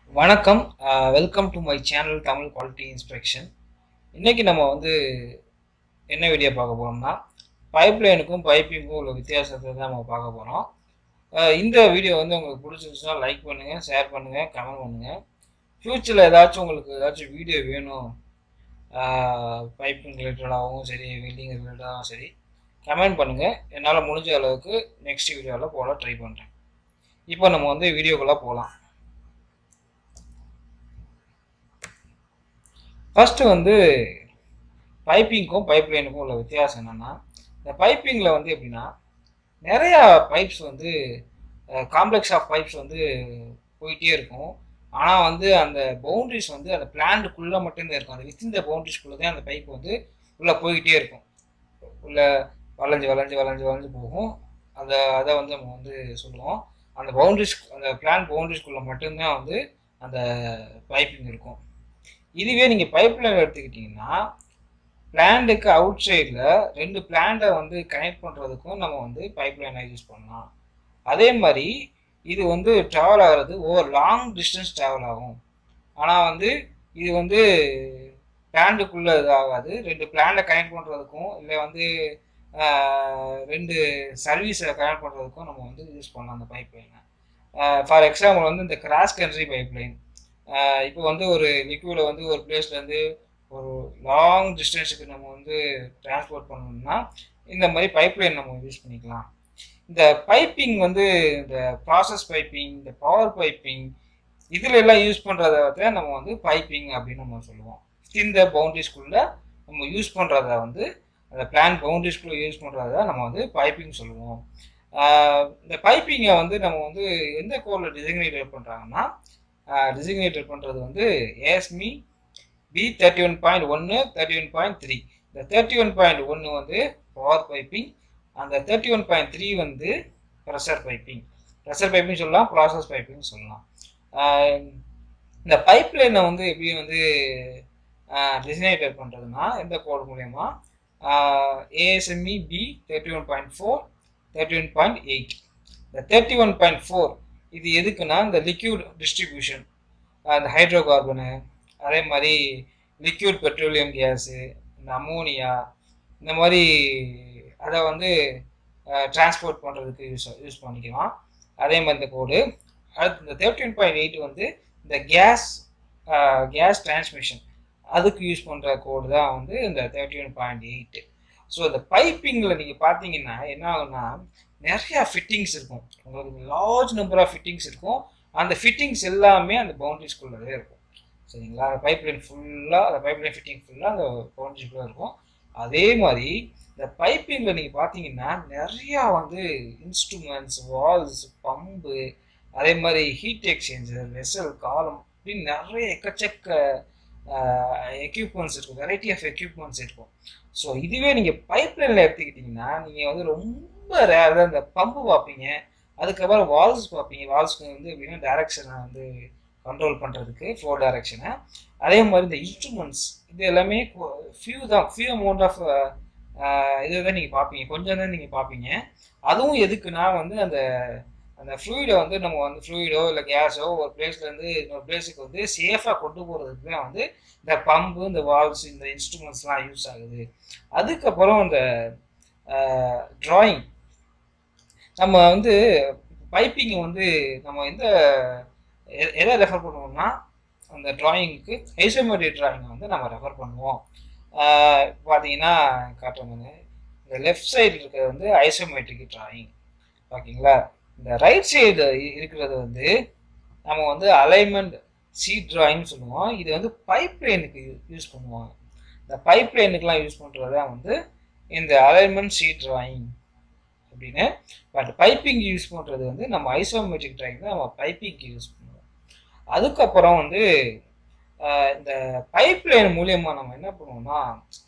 வணக்கம் welcome to my channel Tamil quality inspection இன்னைக்கு நம்ம வந்து என்ன வீடியோ பார்க்க போகிறோம்னா பைப் லைனுக்கும் பைப்பிங்க்கும் உள்ள வித்தியாசத்தை தான் நம்ம பார்க்க போகிறோம் இந்த வீடியோ வந்து உங்களுக்கு பிடிச்சிருந்துச்சுன்னா லைக் பண்ணுங்கள் ஷேர் பண்ணுங்கள் கமெண்ட் பண்ணுங்கள் ஃப்யூச்சரில் ஏதாச்சும் உங்களுக்கு ஏதாச்சும் வீடியோ வேணும் பைப்பிங் ரிலேட்டடாகவும் சரி வெல்டிங் ரிலேட்டடாகவும் சரி கமெண்ட் பண்ணுங்கள் என்னால் முடிஞ்ச அளவுக்கு நெக்ஸ்ட் வீடியோவில் போட ட்ரை பண்ணுறேன் இப்போ நம்ம வந்து வீடியோக்குள்ளே போகலாம் ஃபஸ்ட்டு வந்து பைப்பிங்க்கும் பைப் லைனுக்கும் உள்ள வித்தியாசம் என்னென்னா இந்த பைப்பிங்கில் வந்து எப்படின்னா நிறையா பைப்ஸ் வந்து காம்ப்ளெக்ஸ் ஆஃப் பைப்ஸ் வந்து போயிட்டே இருக்கும் ஆனால் வந்து அந்த பவுண்ட்ரிஸ் வந்து அந்த பிளான்ட்டுக்குள்ளே மட்டும்தான் இருக்கும் அந்த வித்தின் த பவுண்ட்ரிஸ்குள்ளே தான் அந்த பைப் வந்து உள்ளே போய்கிட்டே இருக்கும் உள்ள வளைஞ்சு வளைஞ்சு வளைஞ்சு வளைஞ்சு போகும் அதை அதை வந்து நம்ம வந்து சொல்லுவோம் அந்த பவுண்ட்ரிஸ் அந்த பிளான் பவுண்ட்ரிஸ்குள்ளே மட்டும்தான் வந்து அந்த பைப்பிங் இருக்கும் இதுவே நீங்கள் பைப் லைன் எடுத்துக்கிட்டிங்கன்னா பிளான்ட்டுக்கு அவுட் சைடில் ரெண்டு பிளான்ட்டை வந்து கனெக்ட் பண்ணுறதுக்கும் நம்ம வந்து பைப் லைனை யூஸ் பண்ணலாம் அதே மாதிரி இது வந்து ட்ராவல் ஆகிறது ஓவர் லாங் டிஸ்டன்ஸ் ட்ராவல் ஆகும் ஆனால் வந்து இது வந்து பிளான்ட்டுக்குள்ளே இதாகாது ரெண்டு பிளான்ட்டை கனெக்ட் பண்ணுறதுக்கும் இல்லை வந்து ரெண்டு சர்வீஸை கனெக்ட் பண்ணுறதுக்கும் நம்ம வந்து யூஸ் பண்ணலாம் அந்த பைப் லைனை ஃபார் எக்ஸாம்பிள் வந்து இந்த கிராஸ் கண்ட்ரி பைப் லைன் இப்போ வந்து ஒரு லிக்விடை வந்து ஒரு பிளேஸ்லேருந்து ஒரு லாங் டிஸ்டன்ஸுக்கு நம்ம வந்து டிரான்ஸ்போர்ட் பண்ணணும்னா இந்த மாதிரி பைப் லைன் நம்ம யூஸ் பண்ணிக்கலாம் இந்த பைப்பிங் வந்து இந்த ப்ராசஸ் பைப்பிங் இந்த பவர் பைப்பிங் இதில் எல்லாம் யூஸ் பண்ணுறத நம்ம வந்து பைப்பிங் அப்படின்னு நம்ம சொல்லுவோம் இந்த பவுண்டரிஸ்குள்ளே நம்ம யூஸ் பண்ணுறத வந்து அந்த பிளான் பவுண்டரிஸ்குள்ளே யூஸ் பண்ணுறத நம்ம வந்து பைப்பிங் சொல்லுவோம் இந்த பைப்பிங்கை வந்து நம்ம வந்து எந்த கோரில் டிசைக்னேட் பண்ணுறாங்கன்னா டிசிக்னேட்டட் பண்ணுறது வந்து ASME B thirty one point ஒன்று தேர்ட்டி ஒன் பாயிண்ட் த்ரீ இந்த தேர்ட்டி ஒன் பாயிண்ட் ஒன்று வந்து பவர் பைப்பிங் அந்த தேர்ட்டி ஒன் பாயிண்ட் த்ரீ வந்து ப்ரெஷர் பைப்பிங் ப்ரெஷர் பைப்பிங் சொல்லலாம் ப்ராசஸ் பைப்பிங் சொல்லலாம் இந்த பைப் லைனை வந்து எப்படி வந்து டிசைனேட்டட் பண்ணுறதுனா எந்த கோடு மூலயமா ASME B thirty one point four thirty one point eight இந்த தேர்ட்டி ஒன் பாயிண்ட் ஃபோர் இது எதுக்குன்னா இந்த லிக்யூட் டிஸ்ட்ரிபியூஷன் அந்த ஹைட்ரோ கார்பனு அதே மாதிரி லிக்யூட் பெட்ரோலியம் கேஸு இந்த அமோனியா இந்த மாதிரி அதை வந்து டிரான்ஸ்போர்ட் பண்ணுறதுக்கு யூஸ் யூஸ் பண்ணிக்கலாம் அதே மாதிரி இந்த கோடு அடுத்து இந்த தேர்ட்டின் பாயிண்ட் எயிட் வந்து இந்த கேஸ் கேஸ் டிரான்ஸ்மிஷன் அதுக்கு யூஸ் பண்ணுற கோடு தான் வந்து இந்த thirty one point eight so இந்த பைப்பிங்கில் நீங்கள் பார்த்தீங்கன்னா என்ன ஆகுன்னா நிறையா ஃபிட்டிங்ஸ் இருக்கும் உங்களுக்கு லார்ஜ் நம்பர் ஆஃப் ஃபிட்டிங்ஸ் இருக்கும் அந்த ஃபிட்டிங்ஸ் எல்லாமே அந்த பவுண்டரிஸ்குள்ளே இருக்கும் சரிங்களா அந்த பைப் லைன் ஃபுல்லாக அந்த பைப் லைன் ஃபிட்டிங் ஃபுல்லாக அந்த பவுண்டரிஸ்குள்ளே இருக்கும் அதே மாதிரி இந்த பைப்பிங்கில் நீங்கள் பார்த்தீங்கன்னா நிறையா வந்து இன்ஸ்ட்ருமெண்ட்ஸ் வால்ஸ் பம்பு அதே மாதிரி ஹீட் எக்ஸ்சேஞ்சர் வெசல் காலம் இப்படின்னு நிறைய எக்கச்சக்க எக்யூப்மெண்ட்ஸ் இருக்கும் வெரைட்டி ஆஃப் எக்யூப்மெண்ட்ஸ் இருக்கும் ஸோ இதுவே நீங்கள் பைப் லைனில் எடுத்துக்கிட்டிங்கன்னா நீங்கள் வந்து ரொம்ப ரேர் தான் இந்த பம்பு பார்ப்பீங்க அதுக்கப்புறம் வால்ஸ் பார்ப்பீங்க வால்ஸ்க்கு வந்து எப்படின்னா டைரக்ஷனை வந்து கண்ட்ரோல் பண்ணுறதுக்கு ஃப்ளோ டைரக்ஷனை அதே மாதிரி இந்த இன்ஸ்ட்ருமெண்ட்ஸ் இது எல்லாமே ஃபியூ தான் ஃபியூ அமௌண்ட் ஆஃப் இதை தான் நீங்கள் பார்ப்பீங்க கொஞ்சம் தான் நீங்கள் பார்ப்பீங்க அதுவும் எதுக்குன்னா வந்து அந்த அந்த ஃப்ளூயிடை வந்து நம்ம வந்து ஃப்ளூயிடோ இல்லை கேஸோ ஒரு பிளேஸ்லேருந்து இன்னொரு பிளேஸுக்கு வந்து சேஃபாக கொண்டு போகிறதுக்கு தான் வந்து இந்த பம்பு இந்த வால்ஸ் இந்த இன்ஸ்ட்ருமெண்ட்ஸ்லாம் யூஸ் ஆகுது அதுக்கப்புறம் இந்த ட்ராயிங் நம்ம வந்து பைப்பிங் வந்து நம்ம எந்த எதை ரெஃபர் பண்ணுவோம்னா அந்த ட்ராயிங்க்கு ஐசோமெட்ரிக் ட்ராயிங்கை வந்து நம்ம ரெஃபர் பண்ணுவோம் பார்த்தீங்கன்னா காட்டுறோங்க இந்த லெஃப்ட் சைடு இருக்கிறது வந்து ஐசோமெட்ரிக் ட்ராயிங் ஓகேங்களா இந்த ரைட் சைடு இருக்கிறது வந்து நம்ம வந்து அலைன்மெண்ட் சீட் ட்ராயிங் சொல்லுவோம் இது வந்து பைப் லைனுக்கு யூஸ் பண்ணுவாங்க இந்த பைப் லைனுக்கெலாம் யூஸ் பண்ணுறது தான் வந்து இந்த அலைன்மெண்ட் சீட் ட்ராயிங் அப்படின்னு பட் பைப்பிங் யூஸ் பண்ணுறது வந்து நம்ம ஐசோமெட்ரிக் ட்ராயிங் தான் நம்ம பைப்பிங்க்கு யூஸ் பண்ணுவோம் அதுக்கப்புறம் வந்து இந்த பைப் லைன் மூலியமாக நம்ம என்ன பண்ணுவோம்னா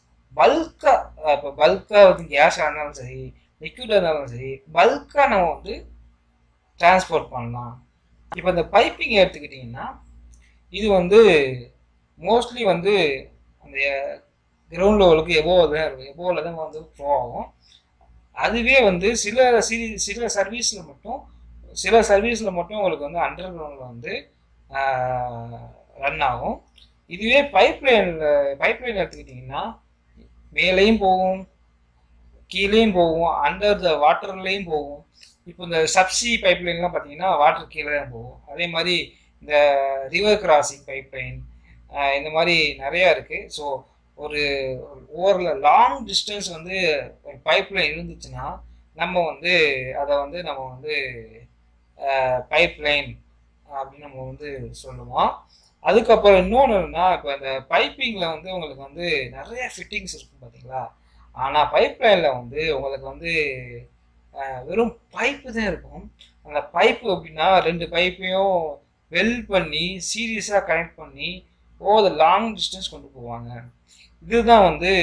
பல்காக இப்போ பல்காக வந்து கேஸாக இருந்தாலும் சரி லிக்விடாக இருந்தாலும் சரி பல்காக நம்ம வந்து டிரான்ஸ்போர்ட் பண்ணலாம் இப்போ இந்த பைப்பிங் எடுத்துக்கிட்டிங்கன்னா இது வந்து மோஸ்ட்லி வந்து அந்த கிரவுண்ட் லெவலுக்கு எபோவில் தான் இருக்கும் எபோவில் தான் வந்து ஃப்ளோ ஆகும் அதுவே வந்து சில சில சில சர்வீஸில் மட்டும் சில சர்வீஸில் மட்டும் உங்களுக்கு வந்து அண்டர் கிரவுண்டில் வந்து ரன் ஆகும் இதுவே பைப் லைனில் பைப் லைன் எடுத்துக்கிட்டிங்கன்னா மேலேயும் போகும் கீழேயும் போகும் அண்டர் த வாட்டர்லேயும் போகும் இப்போ இந்த சப்சி பைப் லைன்லாம் பார்த்தீங்கன்னா வாட்டர் கீழே தான் போகும் அதே மாதிரி இந்த ரிவர் கிராசிங் பைப் லைன் இந்த மாதிரி நிறையா இருக்குது ஸோ ஒரு ஓவரில் லாங் டிஸ்டன்ஸ் வந்து பைப் லைன் இருந்துச்சுன்னா நம்ம வந்து அதை வந்து நம்ம வந்து பைப் லைன் அப்படின்னு நம்ம வந்து சொல்லுவோம் அதுக்கப்புறம் இன்னொன்று என்னன்னா இப்போ இந்த பைப்பிங்கில் வந்து உங்களுக்கு வந்து நிறைய ஃபிட்டிங்ஸ் இருக்கும் பார்த்தீங்களா ஆனால் பைப் லைனில் வந்து உங்களுக்கு வந்து வெறும் பைப்பு தான் இருக்கும் அந்த பைப்பு அப்படின்னா ரெண்டு பைப்பையும் வெல் பண்ணி சீரியஸாக கனெக்ட் பண்ணி ஓவர் லாங் டிஸ்டன்ஸ் கொண்டு போவாங்க இதுதான் வந்து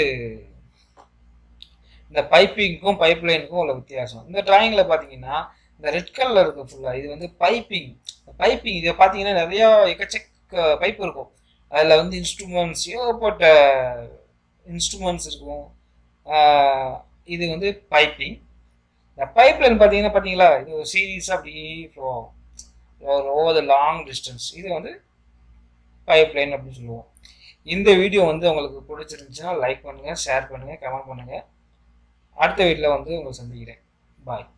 இந்த பைப்பிங்க்கும் பைப் லைனுக்கும் உள்ள வித்தியாசம் இந்த டிராயிங்கில் பார்த்தீங்கன்னா இந்த ரெட் கலர் இருக்கு ஃபுல்லாக இது வந்து பைப்பிங் பைப்பிங் இதை பார்த்தீங்கன்னா நிறையா எக்கச்சக்க பைப் இருக்கும் அதில் வந்து இன்ஸ்ட்ருமெண்ட்ஸ் ஏகப்பட்ட இன்ஸ்ட்ருமெண்ட்ஸ் இருக்கும் இது வந்து பைப்பிங் இந்த பைப் லைன் பார்த்தீங்கன்னா பார்த்தீங்களா இது ஒரு சீரீஸாக அப்படியே ஃப்ளோ ஒரு ஓவர் த லாங் டிஸ்டன்ஸ் இது வந்து பைப் லைன் அப்படின்னு சொல்லுவோம் இந்த வீடியோ வந்து உங்களுக்கு பிடிச்சிருந்துச்சுன்னா லைக் பண்ணுங்கள் ஷேர் பண்ணுங்கள் கமெண்ட் பண்ணுங்கள் அடுத்த வீட்டில் வந்து உங்களை சந்திக்கிறேன் பாய்